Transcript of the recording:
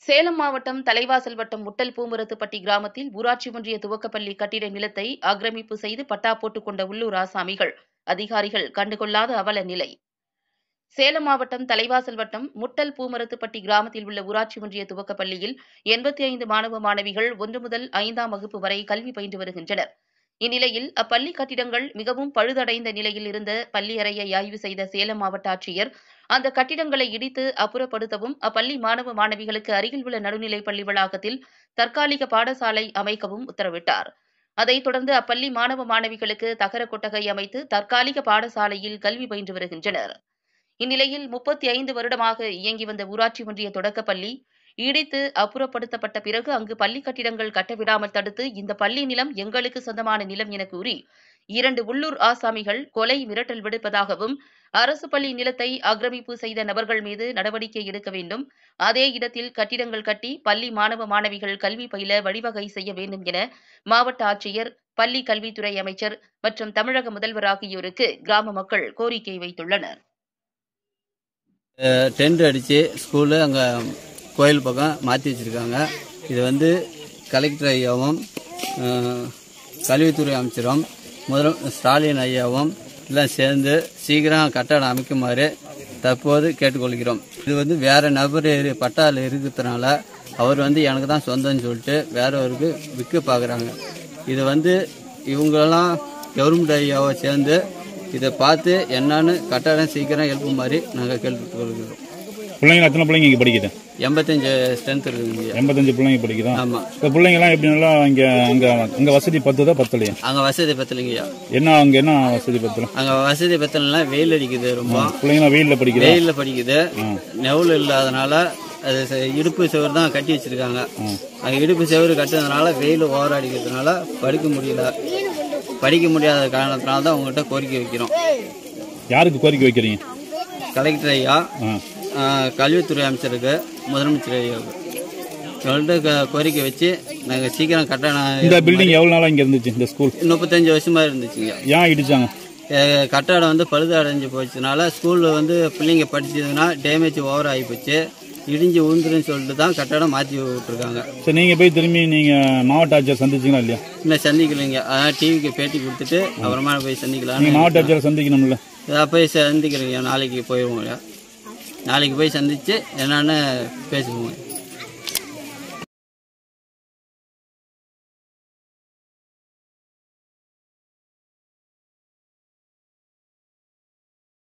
சேலம் மாவட்டம் தலைவாசல் வட்டம் முட்டல் பூமரத்துப்பட்டி கிராமத்தில் ஊராட்சி ஒன்றிய துவக்கப்பள்ளி கட்டிட நிலத்தை ஆக்கிரமிப்பு செய்து பட்டா போட்டுக் கொண்ட உள்ளூர் ஆசாமிகள் அதிகாரிகள் கண்டுகொள்ளாத அவல நிலை சேலம் மாவட்டம் தலைவாசல் வட்டம் முட்டல் பூமரத்துப்பட்டி கிராமத்தில் உள்ள ஊராட்சி ஒன்றிய துவக்கப்பள்ளியில் எண்பத்தி ஐந்து மாணவ மாணவிகள் ஒன்று முதல் ஐந்தாம் வகுப்பு வரை கல்வி பயின்று வருகின்றனர் இந்நிலையில் அப்பள்ளி கட்டிடங்கள் மிகவும் பழுதடைந்த நிலையில் இருந்த பள்ளி அறையை ஆய்வு செய்த சேலம் மாவட்ட ஆட்சியர் அந்த கட்டிடங்களை இடித்து அப்புறப்படுத்தவும் அப்பள்ளி மாணவ மாணவிகளுக்கு அருகில் உள்ள நடுநிலைப் பள்ளி வளாகத்தில் தற்காலிக பாடசாலை அமைக்கவும் உத்தரவிட்டார் அதைத் தொடர்ந்து அப்பள்ளி மாணவ மாணவிகளுக்கு தகர கொட்டகை அமைத்து தற்காலிக பாடசாலையில் கல்வி பயின்று வருகின்றனர் இந்நிலையில் முப்பத்தி ஐந்து வருடமாக இயங்கி வந்த ஊராட்சி ஒன்றிய தொடக்கப்பள்ளி இடித்து அப்புறப்படுத்தப்பட்ட பிறகு அங்கு பள்ளி கட்டிடங்கள் கட்டவிடாமல் தடுத்து இந்த பள்ளி நிலம் எங்களுக்கு சொந்தமான நிலம் என கூறி இரண்டு உள்ளூர் ஆசாமிகள் கொலை மிரட்டல் விடுப்பதாகவும் அரசு பள்ளி நிலத்தை ஆக்கிரமிப்பு செய்த நபர்கள் மீது நடவடிக்கை எடுக்க வேண்டும் அதே இடத்தில் கட்டிடங்கள் கட்டி பள்ளி மாணவ மாணவிகள் கல்வி பயில வழிவகை செய்ய வேண்டும் என மாவட்ட ஆட்சியர் பள்ளி கல்வித்துறை அமைச்சர் மற்றும் தமிழக முதல்வர் ஆகியோருக்கு கிராம மக்கள் கோரிக்கை வைத்துள்ளனர் டென்ட் அடித்து ஸ்கூலு அங்கே கோயில் பக்கம் மாற்றி வச்சுருக்காங்க இது வந்து கலெக்டர் ஐயாவும் அஹ், கல்வித்துறை அமைச்சரும் முதல் ஸ்டாலின் ஐயாவும் எல்லாம் சேர்ந்து சீக்கிரம் கட்டடம் அமைக்குமாறு தற்போது கேட்டுக்கொள்கிறோம் இது வந்து வேற நபர் பட்டாவில் இருக்கிறதுனால அவர் வந்து எனக்கு தான் சொந்தம்னு சொல்லிட்டு வேறவருக்கு விற்க பார்க்குறாங்க இது வந்து இவங்களெல்லாம் கவர்மெண்ட் ஐயாவை சேர்ந்து இதை பார்த்து என்னன்னு கட்டடம் சீக்கிரம் எழுப்புமாறு நாங்கள் கேட்டுக்கொள்கிறோம் பிள்ளைங்க எத்தனை பிள்ளைங்க இங்கே படிக்குது எண்பத்தஞ்சு ஸ்ட்ரென்த் இருக்குங்க எண்பத்தஞ்சு பிள்ளைங்க படிக்குதா ஆமாம் இந்த பிள்ளைங்கலாம் எப்படி நல்லா இங்கே அங்கே அங்கே வசதி பத்துதா பத்தலையா அங்கே வசதி பத்தலைங்கய்யா என்ன அங்கே என்ன வசதி பத்தல அங்கே வசதி பத்தலாம் வெயில் அடிக்குது ரொம்ப பிள்ளைங்களாம் வெயிலில் படிக்குதா வெயிலில் படிக்குது நெவுல் இல்லாதனால அது ச- இடுப்பு செவர் தான் கட்டி வச்சிருக்காங்க அங்கே இடுப்பு செவரு கட்டுறதுனால வெயில் ஓவர் அடிக்கிறதுனால படிக்க முடியல படிக்க முடியாத காரணத்தினால தான் உங்கள்கிட்ட கோரிக்கை வைக்கிறோம் யாருக்கு கோரிக்கை வைக்கிறீங்க கலெக்டர் ஐயா ஆ ஆ, கல்வித்துறை அமைச்சருக்கு முதலமைச்சர் ஐயாவுக்கு இவங்கள்ட்ட க- கோரிக்கை வச்சு நாங்கள் சீக்கிரம் கட்டணம் இந்த பில்டிங் எவ்வளோ நாளாக இங்கே இருந்துச்சு இந்த ஸ்கூல் முப்பத்தஞ்சு வருஷமா இருந்துச்சுங்க ஏன் இடிச்சாங்க அஹ் கட்டடம் வந்து பழுது அடைஞ்சு போச்சுனால ஸ்கூலில் வந்து பிள்ளைங்க படிச்சதுன்னா டேமேஜ் ஓவர் ஆகி போச்சு இடிஞ்சு உந்துருன்னு சொல்லிட்டு தான் கட்டடம் மாற்றி விட்டுருக்காங்க சரி நீங்கள் போய் திரும்பி நீங்கள் மாவட்ட ஆட்சியர் சந்திச்சிங்களா இல்லையா இன்னும் சந்திக்கலைங்க அதான் டிவிக்கு பேட்டி கொடுத்துட்டு அப்புறமா போய் சந்திக்கலாம்னு நீங்கள் மாவட்ட ஆட்சியரை சந்திக்கணும்ல இதை போய் சந்திக்கிறீங்க நாளைக்கு போயிடுவோங்க நாளைக்கு போய் சந்திச்சு என்னன்னு பேசுவோங்க